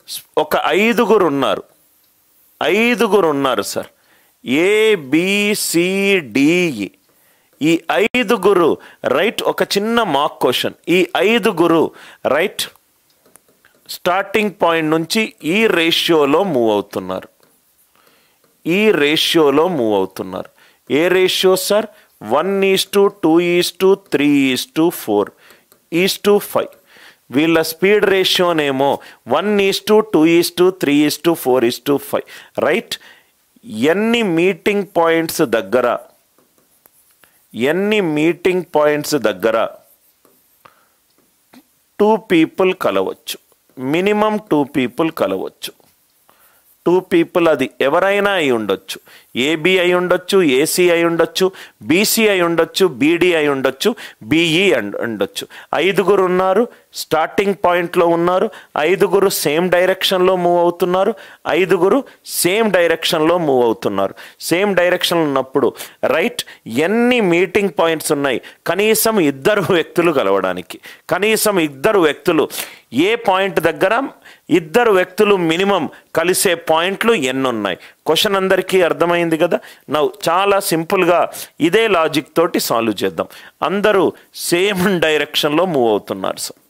ఒక ఐదుగురు ఉన్నారు ఐదుగురు ఉన్నారు సార్ ఏబిసిడిఈ ఈ ఐదుగురు రైట్ ఒక చిన్న మాక్ క్వశ్చన్ ఈ ఐదుగురు రైట్ స్టార్టింగ్ పాయింట్ నుంచి ఈ రేషియోలో మూవ్ అవుతున్నారు ఈ రేషియోలో మూవ్ అవుతున్నారు ఏ ratio sir one is to two is to three is to four is to five వీళ్ళ స్పీడ్ రేషియోనేమో one is to two is to three is to four is to five right ఎన్ని meeting points దగ్గర ఎన్ని meeting points దగ్గర two people కలవచ్చు minimum two people కలవచ్చు two people అది ఎవరైనా అయి ఉండొచ్చు ఏబి అయి ఉండొచ్చు ఏసీ అయి ఉండొచ్చు బీసీ అయి ఉండొచ్చు బీడీ అయి ఉండొచ్చు బీఈ ఉండొచ్చు ఐదుగురు ఉన్నారు స్టార్టింగ్ పాయింట్లో ఉన్నారు ఐదుగురు సేమ్ డైరెక్షన్లో మూవ్ అవుతున్నారు ఐదుగురు సేమ్ డైరెక్షన్లో మూవ్ అవుతున్నారు సేమ్ డైరెక్షన్ ఉన్నప్పుడు రైట్ ఎన్ని మీటింగ్ పాయింట్స్ ఉన్నాయి కనీసం ఇద్దరు వ్యక్తులు కలవడానికి కనీసం ఇద్దరు వ్యక్తులు ఏ పాయింట్ దగ్గర ఇద్దరు వ్యక్తులు మినిమం కలిసే పాయింట్లు ఎన్ని ఉన్నాయి క్వశ్చన్ అందరికీ అర్థమైంది కదా నా చాలా సింపుల్గా ఇదే లాజిక్ తోటి సాల్వ్ చేద్దాం అందరూ సేమ్ డైరెక్షన్లో మూవ్ అవుతున్నారు sir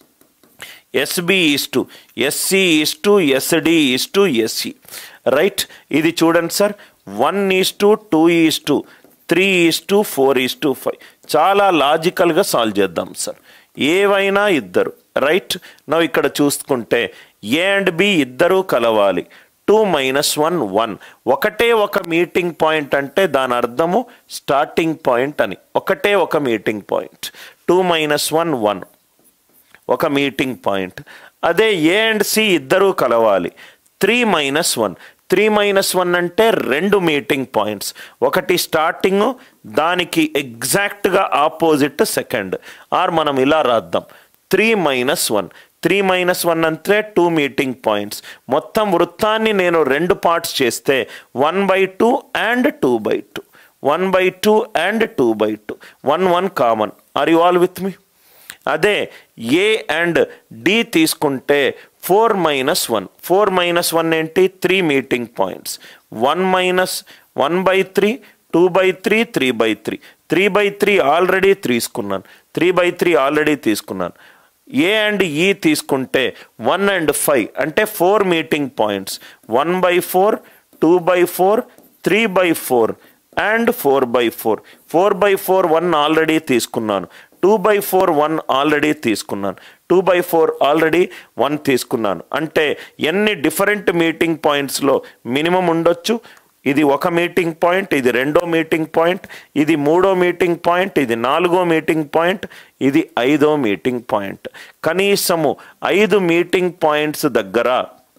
SB is to SC is to SD is to SC right ఇది చూడండి sir one is to two is to three is to four is to five చాలా లాజికల్గా సాల్వ్ చేద్దాం సార్ ఏవైనా ఇద్దరు రైట్ నవ్వు ఇక్కడ చూసుకుంటే ఏ అండ్ బి ఇద్దరూ కలవాలి టూ మైనస్ వన్ వన్ ఒకటే ఒక మీటింగ్ పాయింట్ అంటే దాని అర్థము స్టార్టింగ్ పాయింట్ అని ఒకటే ఒక meeting point two minus one one ఒక మీటింగ్ పాయింట్ అదే ఏ అండ్ సి ఇద్దరూ కలవాలి three minus one three minus one అంటే రెండు మీటింగ్ పాయింట్స్ ఒకటి స్టార్టింగ్ దానికి ఎగ్జాక్ట్గా ఆపోజిట్ సెకండ్ ఆర్ మనం ఇలా రాద్దాం three minus one three minus one అంటే టూ మీటింగ్ పాయింట్స్ మొత్తం వృత్తాన్ని నేను రెండు పార్ట్స్ చేస్తే one by two and two by two one by two and two by two one one common are you all with me అదే A and D తీసుకుంటే four minus one four minus one ఏంటి three meeting points one minus one by three two by three three by three three by three already తీసుకున్నాను three by three already తీసుకున్నాను A and E తీసుకుంటే one and five అంటే four meeting points one by four two by four three by four and four by four four by four one already తీసుకున్నాను two by four one already తీసుకున్నాను two by four already one తీసుకున్నాను అంటే ఎన్ని different meeting పాయింట్స్లో minimum ఉండొచ్చు ఇది ఒక meeting point ఇది రెండో మీటింగ్ పాయింట్ ఇది మూడో మీటింగ్ పాయింట్ ఇది నాలుగో మీటింగ్ పాయింట్ ఇది ఐదో మీటింగ్ పాయింట్ కనీసము ఐదు మీటింగ్ పాయింట్స్ దగ్గర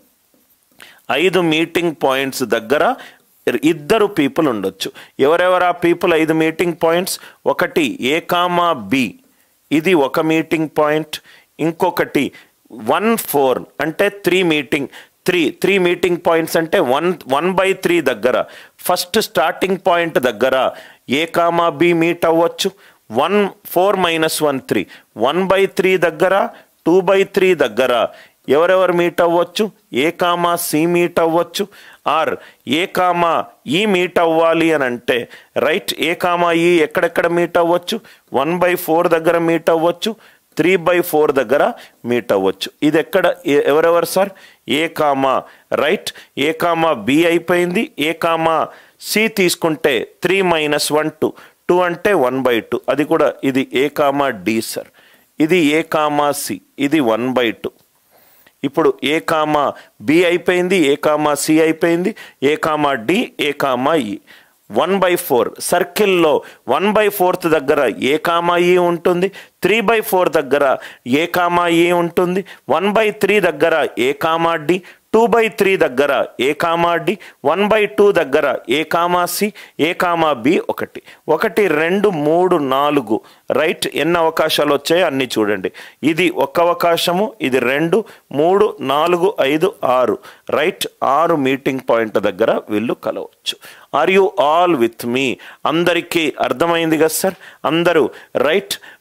ఐదు మీటింగ్ పాయింట్స్ దగ్గర ఇద్దరు పీపుల్ ఉండొచ్చు ఎవరెవరు ఆ పీపుల్ ఐదు మీటింగ్ పాయింట్స్ ఒకటి ఏ కామా బి ఇది ఒక మీటింగ్ పాయింట్ ఇంకొకటి వన్ ఫోర్ అంటే three meeting three three meeting points అంటే వన్ వన్ బై త్రీ దగ్గర ఫస్ట్ స్టార్టింగ్ పాయింట్ దగ్గర ఏ కామా బి మీట్ అవ్వచ్చు one four minus one three one by three దగ్గర two by three దగ్గర ఎవరెవరు meet అవ్వచ్చు A comma C meet అవ్వచ్చు or A comma E meet అవ్వాలి అని అంటే రైట్ ఏ కామా ఈ ఎక్కడెక్కడ మీట్ అవ్వచ్చు వన్ బై ఫోర్ దగ్గర మీట్ అవ్వచ్చు త్రీ బై ఫోర్ దగ్గర మీట్ అవ్వచ్చు ఇది ఎక్కడ ఎ- ఎవరెవరు sir A comma right A comma B అయిపోయింది ఏ కామా సి తీసుకుంటే three minus one two two అంటే వన్ బై టూ అది కూడా ఇది ఏ కామా డి సార్ ఇది ఏ కామా సి ఇది వన్ బై టూ ఇప్పుడు ఏ కామా బి అయిపోయింది ఏ కామా సి అయిపోయింది A comma D A comma ఈ వన్ బై ఫోర్ సర్కిల్లో వన్ బై ఫోర్త్ దగ్గర ఏ కామా ఈ ఉంటుంది త్రీ బై ఫోర్ దగ్గర ఏ కామా ఈ ఉంటుంది వన్ బై త్రీ దగ్గర A comma D two by three దగ్గర A comma D one by two దగ్గర A comma C A comma B ఒకటి ఒకటి రెండు మూడు నాలుగు రైట్ ఎన్ని అవకాశాలు వచ్చాయో అన్ని చూడండి ఇది ఒక అవకాశము ఇది రెండు మూడు నాలుగు ఐదు ఆరు రైట్ ఆరు మీటింగ్ పాయింట్ దగ్గర వీళ్ళు కలవచ్చు are you all with me అందరికీ అర్థమైంది కదా సార్ అందరూ రైట్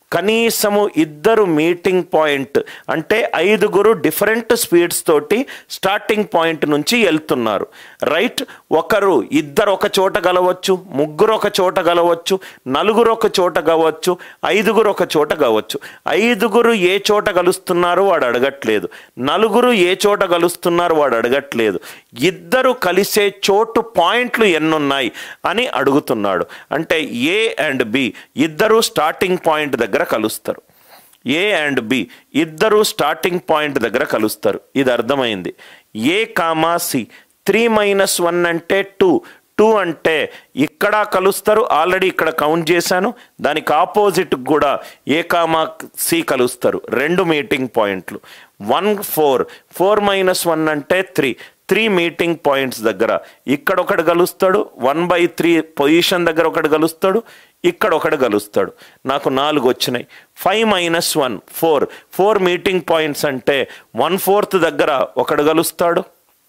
కనీసము ఇద్దరు మీటింగ్ పాయింట్ అంటే ఐదుగురు డిఫరెంట్ స్పీడ్స్ తోటి స్టార్టింగ్ పాయింట్ నుంచి వెళ్తున్నారు రైట్ ఒకరు ఇద్దరు ఒక చోట కలవచ్చు ముగ్గురు ఒక చోట కలవచ్చు నలుగురు ఒక చోట కావచ్చు ఐదుగురు ఒక చోట కావచ్చు ఐదుగురు ఏ చోట కలుస్తున్నారో వాడు అడగట్లేదు నలుగురు ఏ చోట కలుస్తున్నారు వాడు అడగట్లేదు ఇద్దరు కలిసే చోటు పాయింట్లు ఎన్నున్నాయి అని అడుగుతున్నాడు అంటే ఏ అండ్ బి ఇద్దరు స్టార్టింగ్ పాయింట్ దగ్గర కలుస్తారు ఏ అండ్ బి ఇద్దరు స్టార్టింగ్ పాయింట్ దగ్గర కలుస్తారు ఇది అర్థమైంది A comma C three minus one అంటే టూ టూ అంటే ఇక్కడ కలుస్తారు ఆల్రెడీ ఇక్కడ కౌంట్ చేశాను దానికి ఆపోజిట్ కూడా ఏ కామా సి కలుస్తారు రెండు మీటింగ్ పాయింట్లు one four four minus one అంటే త్రీ త్రీ మీటింగ్ పాయింట్స్ దగ్గర ఇక్కడ ఒకటి కలుస్తాడు వన్ బై త్రీ పొజిషన్ దగ్గర ఒకటి కలుస్తాడు ఇక్కడ ఒకటి కలుస్తాడు నాకు నాలుగు వచ్చినాయి five minus one four four meeting points అంటే వన్ ఫోర్త్ దగ్గర ఒకడు కలుస్తాడు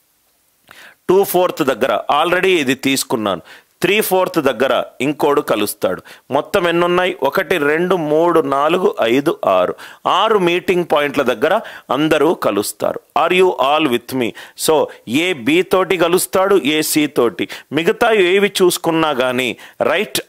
టూ ఫోర్త్ దగ్గర ఆల్రెడీ ఇది తీసుకున్నాను త్రీ ఫోర్త్ దగ్గర ఇంకోడు కలుస్తాడు మొత్తం ఎన్నున్నాయి ఒకటి రెండు మూడు నాలుగు ఐదు ఆరు ఆరు మీటింగ్ పాయింట్ల దగ్గర అందరూ కలుస్తారు are you all with me so A B తోటి కలుస్తాడు ఏ సి తోటి మిగతా ఏవి చూసుకున్నా కానీ రైట్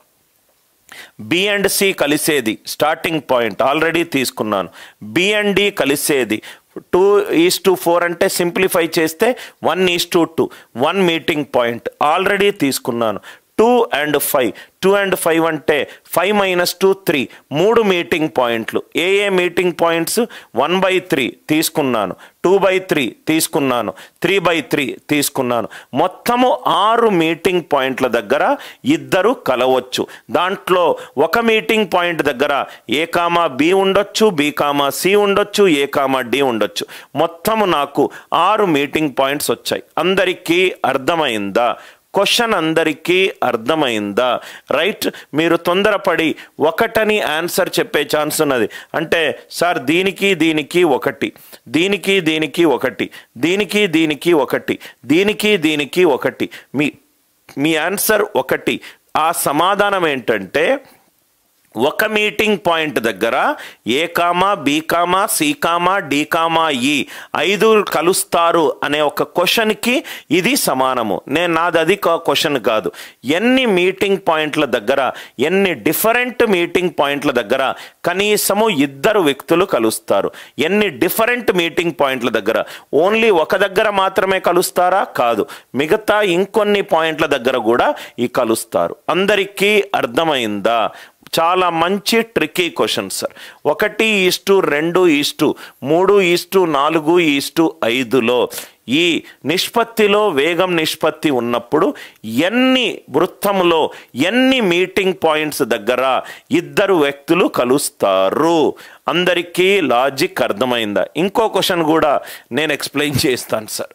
బి అండ్ సి కలిసేది స్టార్టింగ్ పాయింట్ ఆల్రెడీ తీసుకున్నాను బి అండ్ డి కలిసేది టూ ఈస్ టు ఫోర్ అంటే సింప్లిఫై చేస్తే one is to two one meeting point already తీసుకున్నాను two and five two and five అంటే ఫైవ్ మైనస్ టూ త్రీ మూడు meeting పాయింట్లు A A meeting points one by three తీసుకున్నాను two by three తీసుకున్నాను three by three తీసుకున్నాను మొత్తము ఆరు meeting పాయింట్ల దగ్గర ఇద్దరు కలవచ్చు దాంట్లో ఒక మీటింగ్ పాయింట్ దగ్గర ఏ కామా బి ఉండొచ్చు బి కామా సి ఉండొచ్చు ఏ కామా డి ఉండొచ్చు మొత్తము నాకు ఆరు మీటింగ్ పాయింట్స్ వచ్చాయి అందరికీ అర్థమైందా క్వశ్చన్ అందరికీ అర్థమైందా రైట్ మీరు తొందరపడి ఒకటని ఆన్సర్ చెప్పే ఛాన్స్ ఉన్నది అంటే సార్ దీనికి దీనికి ఒకటి దీనికి దీనికి ఒకటి దీనికి దీనికి ఒకటి దీనికి దీనికి ఒకటి మీ మీ ఆన్సర్ ఒకటి ఆ సమాధానం ఏంటంటే ఒక మీటింగ్ పాయింట్ దగ్గర A comma B comma C comma D comma E ఐదు కలుస్తారు అనే ఒక క్వశ్చన్కి ఇది సమానము నేను నాది అది క్వశ్చన్ కాదు ఎన్ని మీటింగ్ పాయింట్ల దగ్గర ఎన్ని డిఫరెంట్ మీటింగ్ పాయింట్ల దగ్గర కనీసము ఇద్దరు వ్యక్తులు కలుస్తారు ఎన్ని డిఫరెంట్ మీటింగ్ పాయింట్ల దగ్గర ఓన్లీ ఒక దగ్గర మాత్రమే కలుస్తారా కాదు మిగతా ఇంకొన్ని పాయింట్ల దగ్గర కూడా ఈ కలుస్తారు అందరికీ అర్థమైందా చాలా మంచి ట్రిక్కీ క్వశ్చన్ సార్ ఒకటి ఈస్టు రెండు ఈస్టు మూడు ఈస్టు నాలుగు ఈస్టు ఐదులో ఈ నిష్పత్తిలో వేగం నిష్పత్తి ఉన్నప్పుడు ఎన్ని వృత్తములో ఎన్ని మీటింగ్ పాయింట్స్ దగ్గర ఇద్దరు వ్యక్తులు కలుస్తారు అందరికీ లాజిక్ అర్థమైందా ఇంకో క్వశ్చన్ కూడా నేను ఎక్స్ప్లెయిన్ చేస్తాను సార్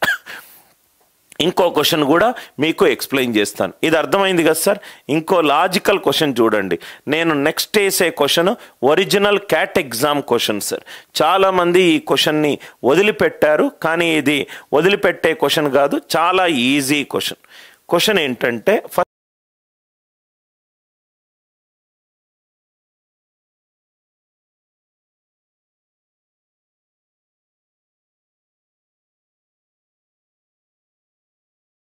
ఇంకో క్వశ్చన్ కూడా మీకు ఎక్స్ప్లెయిన్ చేస్తాను ఇది అర్థమైంది కదా సార్ ఇంకో లాజికల్ క్వశ్చన్ చూడండి నేను నెక్స్ట్ వేసే question original CAT exam question sir చాలామంది ఈ క్వశ్చన్ని వదిలిపెట్టారు కానీ ఇది వదిలిపెట్టే క్వశ్చన్ కాదు చాలా ఈజీ క్వశ్చన్ క్వశ్చన్ ఏంటంటే